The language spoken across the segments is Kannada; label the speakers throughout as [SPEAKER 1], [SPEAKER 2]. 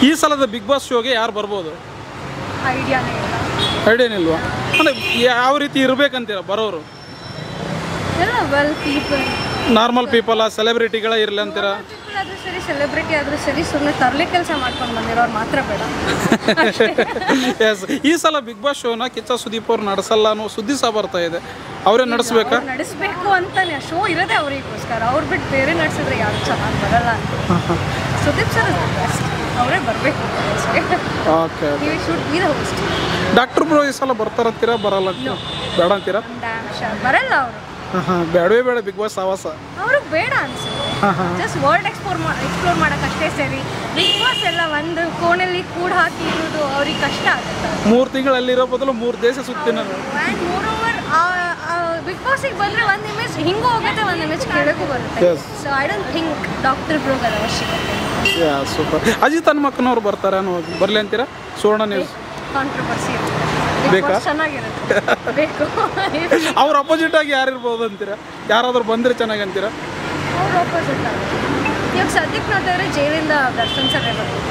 [SPEAKER 1] ಈ ಸಲದ ಬಿಗ್ ಬಾಸ್ ಶೋಗೆ ಯಾರು ಬರ್ಬೋದು
[SPEAKER 2] ಐಡಿಯಾನೇ ಇಲ್ಲ
[SPEAKER 1] ಐಡಿಯಾನಿಲ್ವಾ ಅಂದರೆ ಯಾವ ರೀತಿ ಇರಬೇಕಂತೀರ ಬರೋರು
[SPEAKER 2] ಎಲ್ಲ ವೆಲ್ ಪೀಪಲ್
[SPEAKER 1] ನಾರ್ಮಲ್ ಪೀಪಲ್ ಸೆಲೆಬ್ರಿಟಿಗಳ ಇರಲಿ ಅಂತೀರ
[SPEAKER 2] ಪೀಪಲ್ ಆದ್ರೂ ಸರಿ ಸೆಲೆಬ್ರಿಟಿ ಆದ್ರೂ ಸರಿ ಸುಮ್ಮನೆ ತರಲೆ ಕೆಲಸ ಮಾಡ್ಕೊಂಡು ಬಂದಿರೋರು ಮಾತ್ರ ಬೇಡ
[SPEAKER 1] ಎಸ್ ಈ ಸಲ ಬಿಗ್ ಬಾಸ್ ಶೋನ ಕಿಚ್ಚ ಸುದೀಪ್ ಅವ್ರು ನಡೆಸಲ್ಲ ಅನ್ನೋ ಸುದ್ದಿ ಸಹ ಬರ್ತಾ ಇದೆ ಅವರೇ ನಡೆಸ್ಬೇಕಾ
[SPEAKER 2] ಅವ್ರು ನಡೆಸ್ಬೇಕು ಅಂತಾನೆ ಶೋ ಇರೋದೇ ಅವರಿಗೋಸ್ಕರ ಅವ್ರು ಬಿಟ್ಟು ಬೇರೆ ನಡೆಸಿದ್ರೆ ಯಾರು ಚೆನ್ನಾಗಿ ಬರಲ್ಲ ಅಂತ ಸುದೀಪ್ ಸರ್ ಬೆಸ್ಟ್ ಅವರೇ ಬರಬೇಕು
[SPEAKER 1] ಓಕೆ
[SPEAKER 2] ನೀವು should be the host
[SPEAKER 1] doctor bro ಈ ಸಲ ಬರ್ತಾರಂತೀರಾ ಬರಲ್ಲ ಅಂತೀರಾ ಬೇಡ ಅಂತೀರಾ
[SPEAKER 2] ಡ್ಯಾಮ್ ಶರ್ ಬರಲ್ಲ ಅವರು
[SPEAKER 1] ಹಾಂ ಹಾಂ ಬೇಡವೇ ಬೇಡ ಬಿಗ್ ಬಾಸ್ ಆವಾಸ
[SPEAKER 2] ಅವ್ರಿಗೆ ಬೇಡ ಅನ್ಸುತ್ತೆ ಜಸ್ಟ್ ವರ್ಲ್ಡ್ ಎಕ್ಸ್ಪ್ಲೋರ್ ಎಕ್ಸ್ಪ್ಲೋರ್ ಮಾಡೋಕ್ಕಷ್ಟೇ ಸರಿ ಬಿಗ್ ಬಾಸ್ ಎಲ್ಲ ಒಂದು ಕೋಣಲ್ಲಿ ಕೂಡ ಹಾಕಿ ಇರೋದು ಅವ್ರಿಗೆ ಕಷ್ಟ ಆಗುತ್ತೆ
[SPEAKER 1] ಮೂರು ತಿಂಗಳಲ್ಲಿರೋ ಬದಲು ಮೂರು ದೇಶ ಸುತ್ತಿನ
[SPEAKER 2] ಆ್ಯಂಡ್ ಮೋರ್ ಓವರ್ ಬಿಗ್ ಬಾಸಿಗೆ ಬಂದರೆ ಒಂದು ಇಮೇಜ್ ಹಿಂಗೂ ಹೋಗುತ್ತೆ ಒಂದು ಇಮೇಜ್ ಕೆಳಗೂ ಬರುತ್ತೆ
[SPEAKER 1] Yes.
[SPEAKER 2] So I don't think doctor ಬ್ರೋಗರ್ ಅವಶ್ಯಕತೆ
[SPEAKER 1] ಯಾ ಸೂಪರ್ ಅಜಿತ್ ಹನುಮಕ್ಕನವ್ರು ಬರ್ತಾರೆ ಅನ್ನೋ ಬರಲಿ ಅಂತೀರಾ ಸುವರ್ಣ ನ್ಯೂಸ್
[SPEAKER 2] ಕಾಂಟ್ರವರ್ಸಿ
[SPEAKER 1] ಬೇಕಾ?
[SPEAKER 2] ಚೆನ್ನಾಗಿರುತ್ತೆ ಬೇಕು
[SPEAKER 1] ಅವ್ರ ಅಪೋಸಿಟ್ ಆಗಿ ಯಾರು ಇರ್ಬೋದು ಅಂತೀರಾ ಯಾರಾದ್ರೂ ಬಂದ್ರೆ ಚೆನ್ನಾಗಿ ಅಂತೀರಾ
[SPEAKER 2] ಅವ್ರು ಆಪೋಸಿಟ್ ಇವಾಗ ಸದ್ಯಕ್ಕೆ ನೋಡಿದ್ರೆ ಜೈಲಿಂದ ದರ್ಶನ್ ಸರ್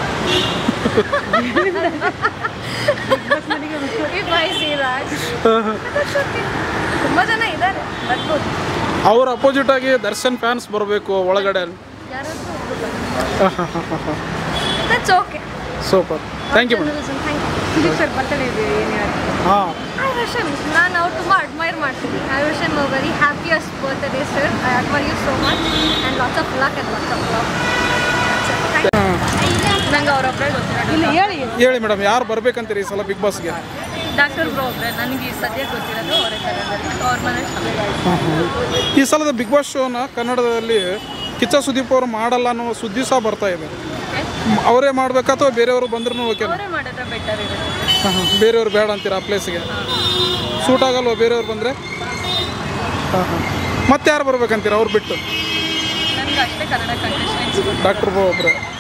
[SPEAKER 2] ತುಂಬ ಜನ ಇದ್ದಾರೆ ಬರ್ಬೋದು
[SPEAKER 1] ಅವ್ರ ಅಪೋಸಿಟ್ ಆಗಿ ದರ್ಶನ್ ಫ್ಯಾನ್ಸ್ ಬರಬೇಕು ಒಳಗಡೆ
[SPEAKER 2] ಯಾರಾದ್ರೂ that's okay
[SPEAKER 1] super thank you madam
[SPEAKER 2] thank you Sudeep sir birthday ಇದೆ ಏನು ಯಾರು
[SPEAKER 1] ಹಾಂ
[SPEAKER 2] ಐ ವಿಶ್ ನಾನು ಅವ್ರು ತುಂಬ ಅಡ್ಮೈರ್ ಮಾಡ್ತೀನಿ I wish him very happiest birthday sir I admire you so much and lots of luck and lots of love ನಂಗೆ ಅವರೊಬ್ಬರೇ ಗೊತ್ತಿರೋದು ಇಲ್ಲಿ ಹೇಳಿ
[SPEAKER 1] ಹೇಳಿ ಮೇಡಮ್ ಯಾರು ಬರ್ಬೇಕಂತೀರಿ ಈ ಸಲ ಬಿಗ್ ಬಾಸ್ಗೆ
[SPEAKER 2] ಡಾಕ್ಟರ್ ಬ್ರೋ ಒಬ್ಬರೇ ನನಗೆ ಸದ್ಯ ಗೊತ್ತಿರೋದು ಅವರೇ ತಗೊಂಡ್ರೆ ಅವ್ರ ಮನೆ
[SPEAKER 1] ಈ ಸಲದ ಬಿಗ್ ಬಾಸ್ ಶೋನ ಕನ್ನಡದಲ್ಲಿ ಕಿಚ್ಚ ಸುದೀಪ್ ಅವರು ಮಾಡಲ್ಲ ಅನ್ನೋ ಸುದ್ದಿ ಸಹ ಬರ್ತಾ ಇದೆ ಮ್- ಅವರೇ ಮಾಡ್ಬೇಕಾ ಅಥವಾ ಬೇರೆಯವರು ಬಂದ್ರೂ ಓಕೆ
[SPEAKER 2] ಅವರೇ ಮಾಡಿದ್ರೆ ಬೆಟರ್ ಇರುತ್ತೆ
[SPEAKER 1] ಹಾಂ ಬೇರೆಯವ್ರು ಬೇಡ ಅಂತೀರಾ ಆ ಪ್ಲೇಸ್ಗೆ ಸೂಟ್ ಆಗಲ್ವಾ ಬೇರೆಯವ್ರು ಬಂದರೆ ಹಾಂ ಹಾಂ ಮತ್ತೆ ಯಾರು ಬರ್ಬೇಕಂತೀರಾ ಅವ್ರು ಬಿಟ್ಟು
[SPEAKER 2] ನನಗೆ ಅಷ್ಟೇ ಕನ್ನಡ ಕಂಟೆಸ್ಟೆಂಟ್ಸ್
[SPEAKER 1] ಡಾಕ್ಟರ್ ಒಬ್ಬರೇ